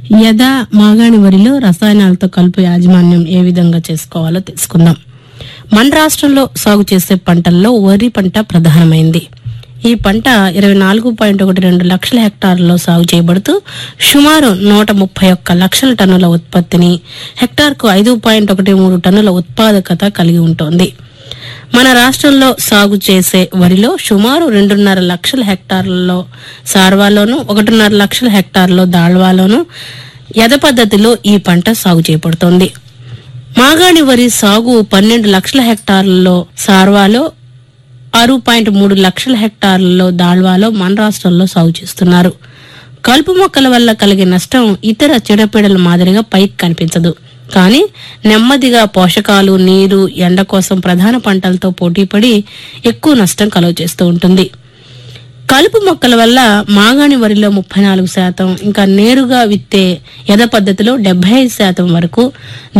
యథ మాగాణి వరిలో రసాయనాలతో కలుపు యాజమాన్యం ఏ విధంగా చేసుకోవాలో తెలుసుకుందాం మన రాష్ట్రంలో సాగు చేసే పంటల్లో వరి పంట ప్రధానమైంది ఈ పంట ఇరవై నాలుగు పాయింట్ ఒకటి రెండు లక్షల హెక్టార్లలో సాగు చేయబడుతూ సుమారు నూట ముప్పై ఒక్క లక్షల టన్నుల ఉత్పత్తిని హెక్టార్కు ఐదు పాయింట్ ఒకటి మూడు టన్నుల ఉత్పాదకత కలిగి ఉంటుంది మన రాష్ట్రంలో సాగు చేసే వరిలో సుమారు రెండున్నర లక్షల హెక్టార్లలో సార్వాలోను ఒకటిన్నర లక్షల హెక్టార్లో దాళ్వాలోను యథ పద్ధతిలో ఈ పంట సాగు చేయబడుతోంది మాగాణి వరి సాగు పన్నెండు లక్షల హెక్టార్లలో సార్వాలో ఆరు పాయింట్ మూడు లక్షల హెక్టార్లలో దాళ్వాలో మన రాష్ట్రంలో సాగు చేస్తున్నారు కలుపు మొక్కల వల్ల కలిగే నష్టం ఇతర చీడపీడల మాదిరిగా పైకి కనిపించదు కానీ నెమ్మదిగా పోషకాలు నీరు ఎండ కోసం ప్రధాన పంటలతో పోటీపడి ఎక్కువ నష్టం కలుగ చేస్తూ ఉంటుంది కలుపు మొక్కల వల్ల మాగాణి వరిలో ముప్పై నాలుగు శాతం ఇంకా నేరుగా విత్తే యథ పద్ధతిలో డెబ్బై ఐదు శాతం వరకు